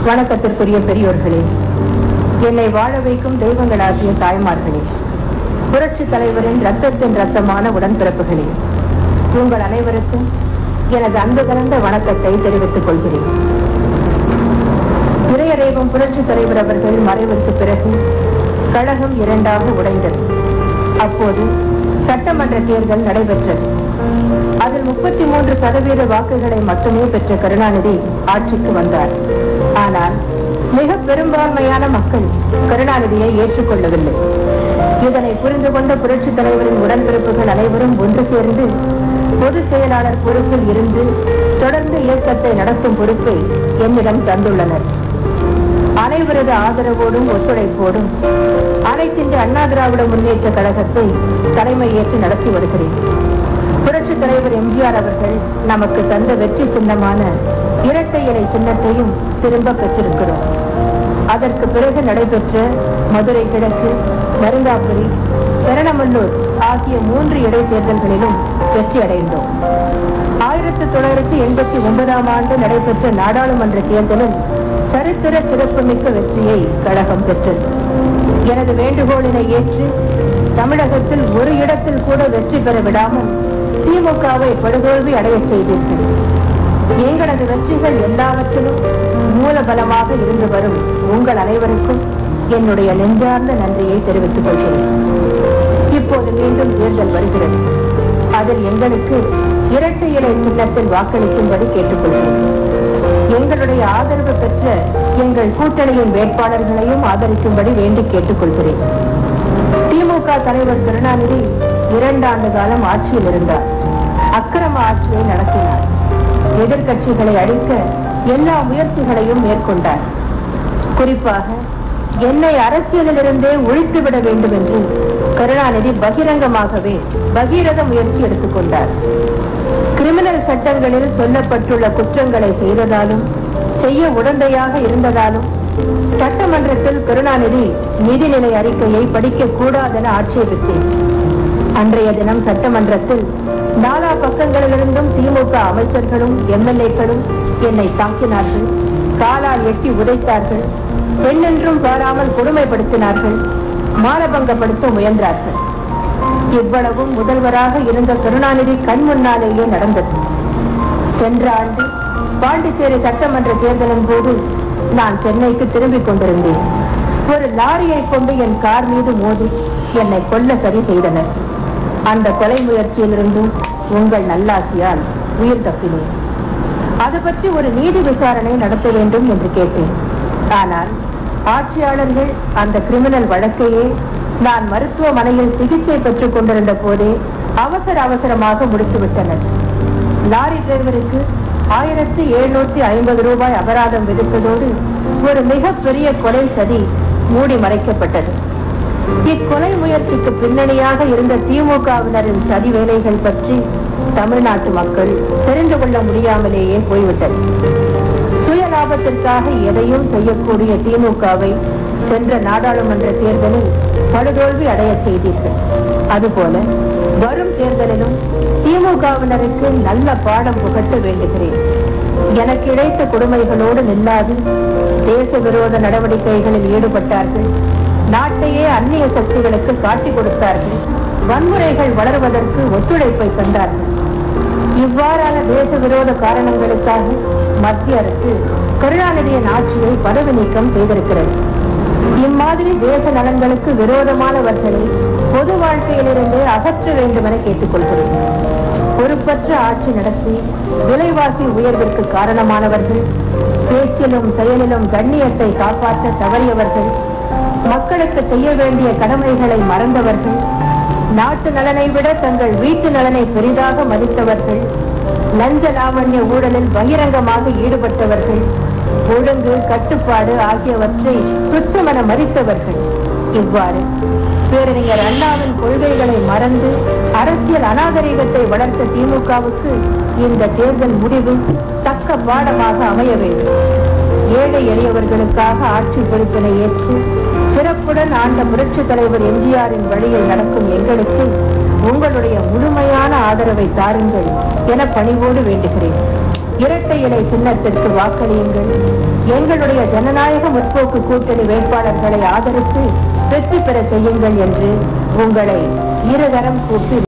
வணக்கத்திற்குரிய பெரியோர்களே என்னை வாழ வைக்கும் தெய்வங்களாகிய தாய்மார்களே புரட்சி தலைவரின் ரத்தத்தின் ரத்தமான உடன்பிறப்புகளே உங்கள் அனைவருக்கும் எனது அன்பு கலந்த வணக்கத்தை தெரிவித்துக் கொள்கிறேன் இறையறைவும் புரட்சி தலைவர் அவர்கள் மறைவிற்கு பிறகு கழகம் இரண்டாக உடைந்தது அப்போது சட்டமன்ற தேர்தல் நடைபெற்றது அதில் முப்பத்தி மூன்று சதவீத வாக்குகளை மட்டுமே பெற்ற கருணாநிதி ஆட்சிக்கு வந்தார் ஆனால் மிக பெரும்பான்மையான மக்கள் கருணாநிதியை ஏற்றுக்கொள்ளவில்லை இதனை புரிந்து கொண்ட புரட்சி தலைவரின் உடன்பிறப்புகள் அனைவரும் ஒன்று சேர்ந்து பொதுச் செயலாளர் பொறுப்பில் இருந்து தொடர்ந்து இயக்கத்தை நடத்தும் பொறுப்பை என்னிடம் தந்துள்ளனர் அனைவரது ஆதரவோடும் ஒத்துழைப்போடும் அனைத்திந்திய அண்ணா திராவிட முன்னேற்ற கழகத்தை தலைமை ஏற்று நடத்தி வருகிறேன் புரட்சி தலைவர் எம்ஜிஆர் அவர்கள் நமக்கு தந்த வெற்றி சின்னமான இரட்டை இலை சின்னத்தையும் திரும்ப பெற்றிருக்கிறோம் அதற்கு பிறகு நடைபெற்ற மதுரை கிழக்கு மருங்காபுரி பெரணமல்லூர் ஆகிய மூன்று இடைத்தேர்தல்களிலும் வெற்றி அடைந்தோம் ஆயிரத்தி தொள்ளாயிரத்தி எண்பத்தி ஒன்பதாம் ஆண்டு நடைபெற்ற நாடாளுமன்ற தேர்தலில் சரித்திர சிறப்புமிக்க வெற்றியை கழகம் பெற்றது எனது வேண்டுகோளினை ஏற்று தமிழகத்தில் ஒரு இடத்தில் கூட வெற்றி பெற விடாமல் திமுகவை படுதோல்வி அடையச் செய்தீர்கள் எங்களது வெற்றிகள் எல்லாவற்றிலும் மூலபலமாக இருந்து வரும் உங்கள் அனைவருக்கும் என்னுடைய நெஞ்சார்ந்த நன்றியை தெரிவித்துக் கொள்கிறேன் இப்போது மீண்டும் தேர்தல் வருகிறது அதில் எங்களுக்கு இரட்டை இலை சின்னத்தில் வாக்களிக்கும்படி கேட்டுக்கொள்கிறேன் எங்களுடைய ஆதரவு பெற்ற எங்கள் கூட்டணியின் வேட்பாளர்களையும் ஆதரிக்கும்படி வேண்டி கேட்டுக்கொள்கிறேன் திமுக தலைவர் கருணாநிதி இரண்டாண்டு காலம் ஆட்சியில் இருந்தார் அக்கிரம ஆட்சியை நடத்தினார் எதிர்க்கட்சிகளை அழிக்க எல்லா முயற்சிகளையும் மேற்கொண்டார் குறிப்பாக என்னை அரசியலிலிருந்தே ஒழித்துவிட வேண்டும் என்று கருணாநிதி பகிரங்கமாகவே பகீரத முயற்சி எடுத்துக்கொண்டார் கிரிமினல் சட்டங்களில் சொல்லப்பட்டுள்ள குற்றங்களை செய்ததாலும் செய்ய உடந்தையாக இருந்ததாலும் சட்டமன்றத்தில் கருணாநிதி நிதிநிலை அறிக்கையை படிக்க கூடாதென ஆட்சேபித்தேன் அன்றைய தினம் சட்டமன்றத்தில் நாலா பக்கங்களிலிருந்தும் திமுக அமைச்சர்களும் எம்எல்ஏக்களும் என்னை தாக்கினார்கள் காலால் எட்டி உதைத்தார்கள் பெண்ணென்றும் பாராமல் கொடுமைப்படுத்தினார்கள் மானபங்கப்படுத்த முயன்றார்கள் இவ்வளவும் முதல்வராக இருந்த கருணாநிதி கண் முன்னாலேயே நடந்தது சென்ற ஆண்டு பாண்டிச்சேரி சட்டமன்ற தேர்தலின் போது நான் சென்னைக்கு திரும்பிக் கொண்டிருந்தேன் ஒரு லாரியை கொண்டு என் கார் மீது மோதி என்னை கொல்ல சரி செய்தனர் அந்த கொலை முயற்சியிலிருந்து உங்கள் நல்லாசியால் உயிர் தப்பினேன் அது பற்றி ஒரு நீதி விசாரணை நடத்த வேண்டும் என்று கேட்டேன் ஆனால் ஆட்சியாளர்கள் அந்த கிரிமினல் வழக்கையே நான் மருத்துவமனையில் சிகிச்சை பெற்றுக் கொண்டிருந்த போதே அவசர அவசரமாக முடித்துவிட்டனர் லாரி டிரைவருக்கு ஆயிரத்தி எழுநூத்தி ஐம்பது ரூபாய் அபராதம் விதித்ததோடு ஒரு மிகப்பெரிய கொலை சதி மூடி மறைக்கப்பட்டது இக்கொலை முயற்சிக்கு பின்னணியாக இருந்த திமுகவினரின் சதி வேலைகள் பற்றி தமிழ்நாட்டு மக்கள் தெரிந்து கொள்ள முடியாமலேயே போய்விட்டது சுய லாபத்திற்காக எதையும் செய்யக்கூடிய திமுகவை சென்ற நாடாளுமன்ற தேர்தலில் படுதோல்வி அடையச் செய்தீர்கள் அதுபோல வரும் தேர்தலிலும் திமுகவினருக்கு நல்ல பாடம் புகட்ட வேண்டுகிறேன் எனக்கு இழைத்த கொடுமைகளோடு நில்லாது தேச விரோத நடவடிக்கைகளில் ஈடுபட்டார்கள் நாட்டையே அந்நிய சக்திகளுக்கு காட்டிக் கொடுத்தார்கள் வன்முறைகள் வளர்வதற்கு ஒத்துழைப்பை தந்தார்கள் இவ்வாறான தேச விரோத காரணங்களுக்காக மத்திய அரசு கருணாநிதியின் ஆட்சியை பதவி நீக்கம் செய்திருக்கிறது இம்மாதிரி தேச நலன்களுக்கு விரோதமானவர்களை பொது வாழ்க்கையிலிருந்தே அகற்ற வேண்டும் என கேட்டுக்கொள்கிறேன் பொறுப்பற்ற ஆட்சி நடத்தி விலைவாசி உயர்விற்கு காரணமானவர்கள் பேச்சிலும் செயலிலும் கண்ணியத்தை காப்பாற்ற தவறியவர்கள் மக்களுக்கு செய்ய வேண்டிய கடமைகளை மறந்தவர்கள் நாட்டு நலனை விட தங்கள் வீட்டு நலனை பெரிதாக மதித்தவர்கள் லஞ்ச லாவண்ய ஊழலில் பகிரங்கமாக ஈடுபட்டவர்கள் ஒழுங்கு கட்டுப்பாடு ஆகியவற்றை துச்சமென மதித்தவர்கள் இவ்வாறு பேரறிஞர் அண்ணாவின் கொள்கைகளை மறந்து அரசியல் அநாகரிகத்தை வளர்த்த திமுகவுக்கு இந்த தேர்தல் முடிவு தக்க பாடமாக அமைய வேண்டும் ஏழை எளியவர்களுக்காக ஆட்சி பொறுப்பினை ஏற்று சிறப்புடன் ஆண்ட புரட்சி தலைவர் எம்ஜிஆரின் வழியில் நடக்கும் எங்களுக்கு உங்களுடைய முழுமையான ஆதரவை தாருங்கள் என பணிவோடு வேண்டுகிறேன் இரட்டை இலை சின்னத்திற்கு வாக்களியுங்கள் எங்களுடைய ஜனநாயக முற்போக்கு கூட்டணி வேட்பாளர்களை ஆதரித்து வெற்றி பெற செய்யுங்கள் என்று உங்களை இருகரம் கூப்பி